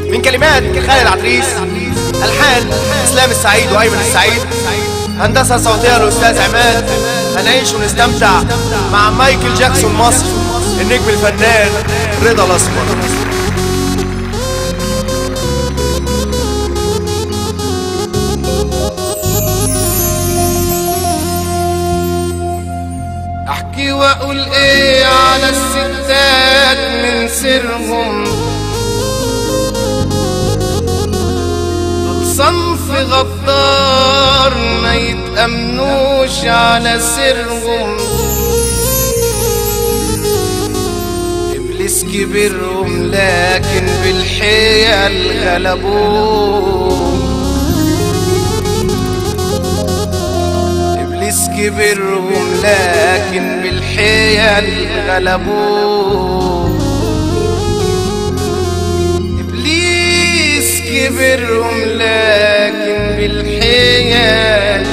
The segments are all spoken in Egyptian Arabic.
من كلمات خالد العتريس الحان اسلام السعيد وايمن السعيد هندسه صوتيه الاستاذ عماد هنعيش ونستمتع مع مايكل جاكسون مصر النجم الفنان رضا الاسمر احكي واقول ايه على الستات من سرهم دول صنف غدار ما يتأمنوش على سرهم ابليس كبرهم لكن بالحيل غلبوه ابليس كبرهم لكن بالحيل غلبوه ابليس كبرهم لكن بالحيل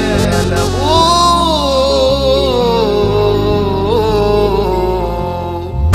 غلبوه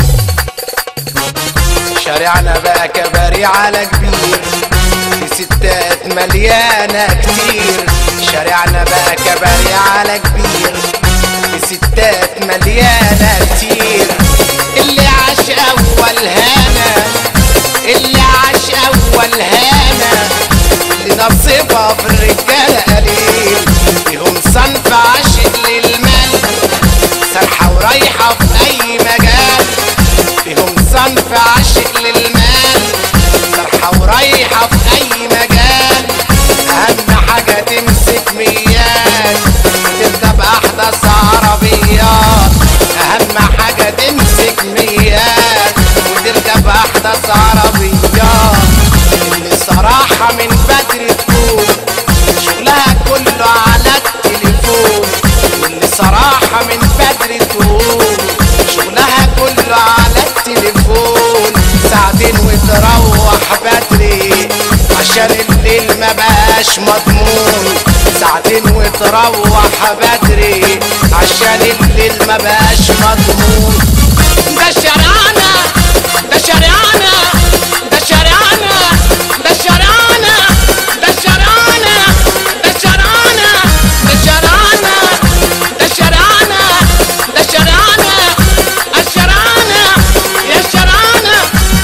شارعنا بقى كباري على كبير في ستات مليانة كتير شارعنا بقى كباري على كبير في ستات مليانة كتير اللي عاش أول هنا اللي عاش أول هنا اللي نصيبها في الرجالة قليل فيهم صنف عاشق للمال سرحة ورايحة في أي مجال فيهم صنف عاشق للمال سرحة ورايحة في أي مجال أهم حاجة تمسك ميات تركب أحدث عربيات أهم حاجة تمسك ميات وتركب أحدث عربيات اللي صراحة من بدري تكون شغلها كله على التليفون واللي صراحة من بدري تقول شغلها كله على التليفون ساعتين وتروح بدري عشان الليل ما بقاش مضمون ساعتين وتروح بدري عشان الليل ما بقاش مضمون ده شارعنا ده شارعنا ده شارعنا ده شارعنا ده شارعنا ده شارعنا ده شارعنا ده شارعنا ده شارعنا الشارعنا يا شارعنا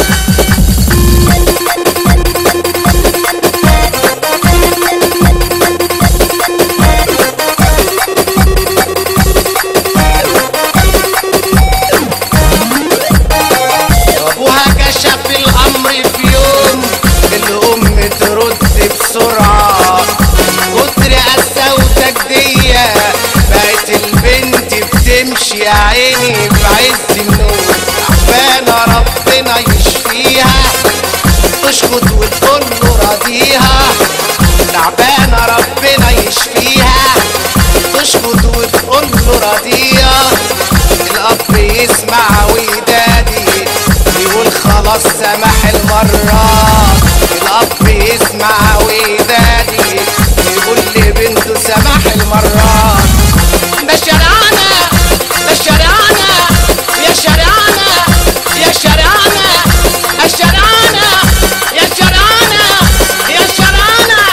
ابوها كشف الامر في يوم الام ترد بسرعه كتر قساوتك دية بقت البنت بتمشي يا عيني في عز النوم عفانة ربنا يشفيها تشخط وتقول له راضيها تعبانة ربنا يشفيها تشخط وتقول له راضيها الاب يسمع ويدادي يقول خلاص سمح المرات الاب يسمع ويدادي يقول لبنته سمح المرات ده شارعنا ده شارعنا يا شارعنا يا شارعنا الشارعنا يا شارعنا يا شارعنا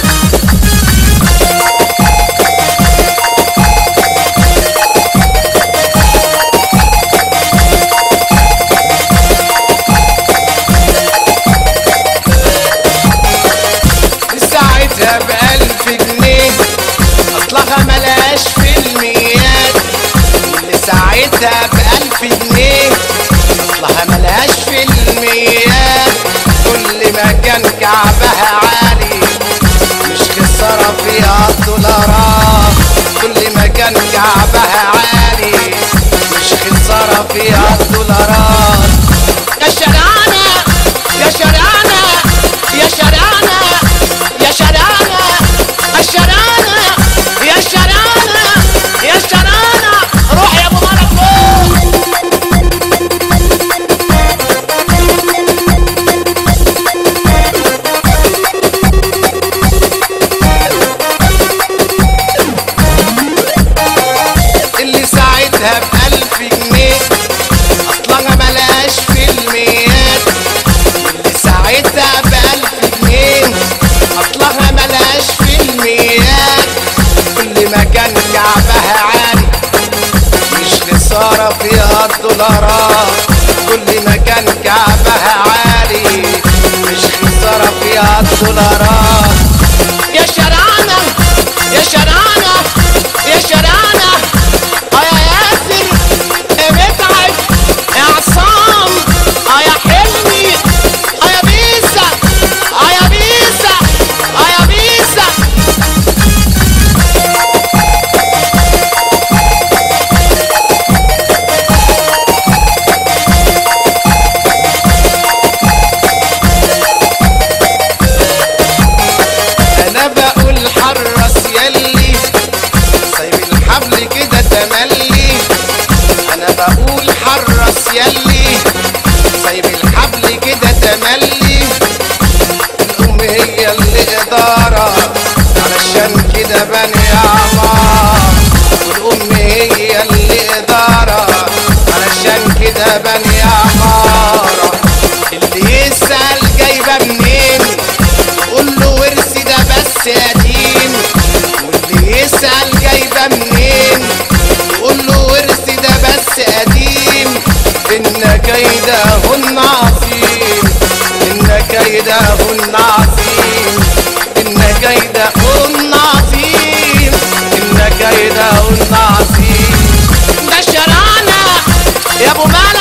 ساعتها بألف جنيه أصلها ملاش في الميات اللي ساعتها بألف جنيه أصلها ملاش في الميات كل ما كان كعبها عالي مش خسارة فيها الدولارات كل ما كان كعبها عالي مش خسارة فيها الدولارات يا شارعنا يا شارعنا يا شارعنا يا شارعنا الشارعنا يا شارعنا يا شارعنا روح يا ابو مرة فوق اللي ساعتها بألف جنيه كل مكان كعبها عالي مش خسارة فيها الدولارات يا شرعنا يا شرعنا يا شرعنا اه يا ياسر يا متعب يا عصام اه يا حلمي اه يا بيسا اه يا بيسا اه يا بيسا انا بقول حرص يلي سايب الحبل كده تملي انا بقول حرص يلي سايب الحبل كده تملي الام هي اللي اداره علشان كده بني عمار والام هي اللي اداره علشان كده بني عماره اللي يسال جايبه منين قول له ورثي ده بس قديم واللي يسأل جايبه منين قول له ورثي ده بس قديم إن كيدهن عظيم إن كيدهن عظيم إن كيدهن عظيم إن كيدهن عظيم ده شرعنا يا ابو مالك